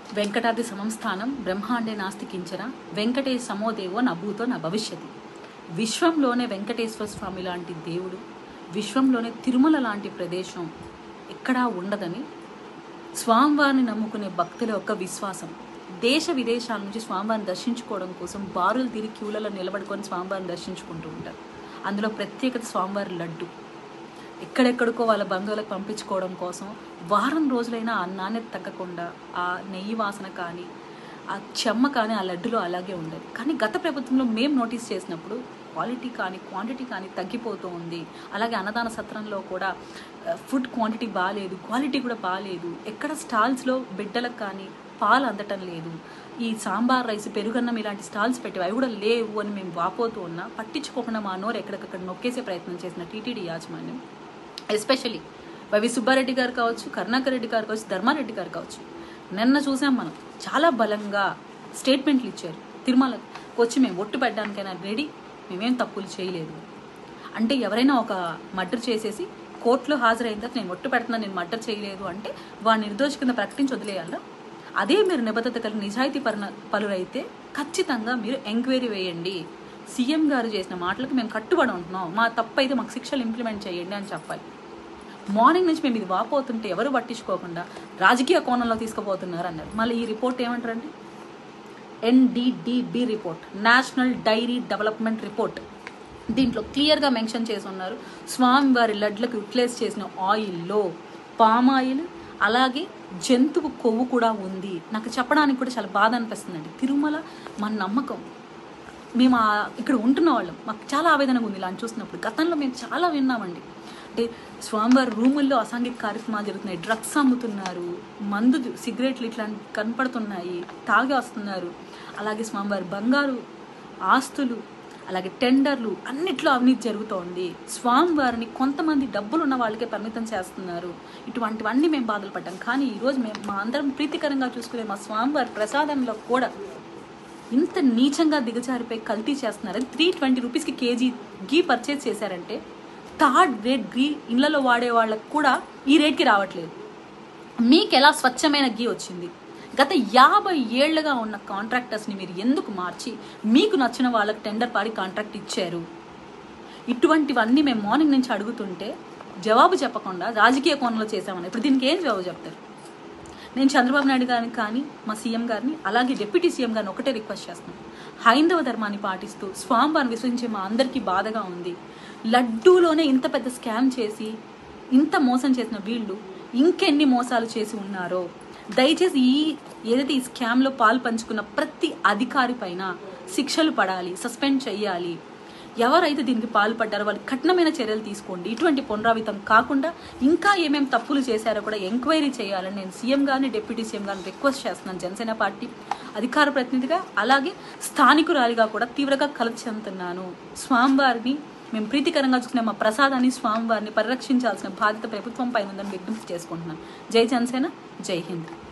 వెంకటాద్రి సమం స్థానం బ్రహ్మాండే నాస్తి కించన వెంకటేశ్ సమోదేవో నా భూతో నా భవిష్యత్తు విశ్వంలోనే వెంకటేశ్వర స్వామి లాంటి దేవుడు విశ్వంలోనే తిరుమల లాంటి ప్రదేశం ఎక్కడా ఉండదని స్వామివారిని నమ్ముకునే భక్తుల యొక్క విశ్వాసం దేశ విదేశాల నుంచి స్వామివారిని దర్శించుకోవడం కోసం బారులు తిరిగి క్యూలలో నిలబడుకొని స్వామివారిని దర్శించుకుంటూ ఉంటారు అందులో ప్రత్యేకత స్వామివారి లడ్డు ఎక్కడెక్కడికో వాళ్ళ బంధువులకు పంపించుకోవడం కోసం వారం రోజులైనా ఆ నాణ్యత తగ్గకుండా ఆ నెయ్యి వాసన కానీ ఆ చెమ్మ కానీ ఆ లడ్డులో అలాగే ఉండేది కానీ గత ప్రభుత్వంలో మేము నోటీస్ చేసినప్పుడు క్వాలిటీ కానీ క్వాంటిటీ కానీ తగ్గిపోతూ ఉంది అలాగే అన్నదాన సత్రంలో కూడా ఆ, ఫుడ్ క్వాంటిటీ బాగాలేదు క్వాలిటీ కూడా బాగాలేదు ఎక్కడ స్టాల్స్లో బిడ్డలకు కానీ పాలు అందటం లేదు ఈ సాంబార్ రైస్ పెరుగన్నం ఇలాంటి స్టాల్స్ పెట్టేవి అవి కూడా లేవు అని మేము వాపోతూ ఉన్నా పట్టించుకోకుండా మా నోరు ఎక్కడికక్కడ నొక్కేసే ప్రయత్నం చేసిన టీటీడీ యాజమాన్యం ఎస్పెషల్లీ వైవి సుబ్బారెడ్డి గారు కావచ్చు కరుణాకర్ రెడ్డి గారు కావచ్చు ధర్మారెడ్డి గారు కావచ్చు నిన్న చూసాం మనం చాలా బలంగా స్టేట్మెంట్లు ఇచ్చారు తిరుమలకు వచ్చి మేము ఒట్టు పెట్టడానికైనా రెడీ మేమేం తప్పులు చేయలేదు అంటే ఎవరైనా ఒక మర్డర్ చేసేసి కోర్టులో హాజరైన తర్వాత నేను ఒట్టు పెడుతున్నాను నేను మర్డర్ చేయలేదు అంటే వాడిని నిర్దోషి కింద ప్రకటించి వదిలేయాలా అదే మీరు నిబద్ధత కలిగి నిజాయితీ పరన పలురైతే ఖచ్చితంగా మీరు ఎంక్వైరీ వేయండి సీఎం గారు చేసిన మాటలకు మేము కట్టుబడి ఉంటున్నాం మా తప్పు అయితే మాకు శిక్షలు ఇంప్లిమెంట్ చేయండి అని చెప్పాలి మార్నింగ్ నుంచి మేము ఇది వాపోతుంటే ఎవరు పట్టించుకోకుండా రాజకీయ కోణంలో తీసుకుపోతున్నారు అన్నారు మళ్ళీ ఈ రిపోర్ట్ ఏమంటారండి NDDB report national dairy development report దీంట్లో క్లియర్గా మెన్షన్ చేసి ఉన్నారు స్వామివారి లడ్లకు యూటిలైజ్ చేసిన ఆయిల్లో పామ్ ఆయిల్ అలాగే జంతువు కొవ్వు కూడా ఉంది నాకు చెప్పడానికి కూడా చాలా బాధ అనిపిస్తుందండి తిరుమల మన నమ్మకం మేము ఆ- ఇక్కడ ఉంటున్న వాళ్ళం మాకు చాలా ఆవేదనగా ఉంది ఇలాంటి చూసినప్పుడు గతంలో మేము చాలా విన్నామండి అంటే స్వామివారి రూముల్లో అసాంఘిక కార్యక్రమాలు జరుగుతున్నాయి డ్రగ్స్ అమ్ముతున్నారు మందు సిగరెట్లు ఇట్లా కనపడుతున్నాయి తాగి వస్తున్నారు అలాగే స్వామివారి బంగారు ఆస్తులు అలాగే టెండర్లు అన్నిట్లో అవినీతి జరుగుతోంది స్వామివారిని కొంతమంది డబ్బులు ఉన్న వాళ్ళకే పరిమితం చేస్తున్నారు ఇటువంటివన్నీ మేము బాధలు పడ్డాం కానీ ఈరోజు మేము మా అందరం ప్రీతికరంగా చూసుకునే మా స్వామివారి ప్రసాదంలో కూడా ఇంత నీచంగా దిగజారిపోయి కల్తీ చేస్తున్నారని త్రీ ట్వంటీ రూపీస్కి కేజీ గీ పర్చేస్ చేశారంటే థర్డ్ రేట్ గీ ఇళ్లలో వాడే వాళ్ళకు కూడా ఈ రేట్కి రావట్లేదు మీకు ఎలా స్వచ్ఛమైన గీ వచ్చింది గత యాభై ఏళ్లుగా ఉన్న కాంట్రాక్టర్స్ని మీరు ఎందుకు మార్చి మీకు నచ్చిన వాళ్ళకి టెండర్ పాడి కాంట్రాక్ట్ ఇచ్చారు ఇటువంటివన్నీ మేము మార్నింగ్ నుంచి అడుగుతుంటే జవాబు చెప్పకుండా రాజకీయ కోణంలో చేశామని ఇప్పుడు దీనికి ఏం జవాబు చెప్తారు నేను చంద్రబాబు నాయుడు గారిని కానీ మా సీఎం గారిని అలాగే డిప్యూటీ సీఎం గారిని ఒకటే రిక్వెస్ట్ చేస్తున్నాను హైందవ ధర్మాన్ని పాటిస్తూ స్వామివారిని విశ్వసించే మా అందరికీ బాధగా ఉంది లడ్డూలోనే ఇంత పెద్ద స్కామ్ చేసి ఇంత మోసం చేసిన వీళ్ళు ఇంకెన్ని మోసాలు చేసి ఉన్నారో దయచేసి ఈ ఏదైతే ఈ స్కామ్లో పాలు పంచుకున్న ప్రతి అధికారి పైన శిక్షలు పడాలి సస్పెండ్ చేయాలి ఎవరైతే దీనికి పాల్పడ్డారో వాళ్ళు కఠినమైన చర్యలు తీసుకోండి ఇటువంటి పునరావితం కాకుండా ఇంకా ఏమేం తప్పులు చేశారో కూడా ఎంక్వైరీ చేయాలని నేను సీఎం గారిని డిప్యూటీ సీఎం గారిని రిక్వెస్ట్ చేస్తున్నాను జనసేన పార్టీ అధికార ప్రతినిధిగా అలాగే స్థానికురాలిగా కూడా తీవ్రంగా కలత చెందుతున్నాను స్వామివారిని మేము ప్రీతికరంగా చూసుకునే మా ప్రసాదాన్ని స్వామివారిని పరిరక్షించాల్సిన బాధ్యత ప్రభుత్వం పైన ఉందని విజ్ఞప్తి చేసుకుంటున్నాను జై జనసేన జై హింద్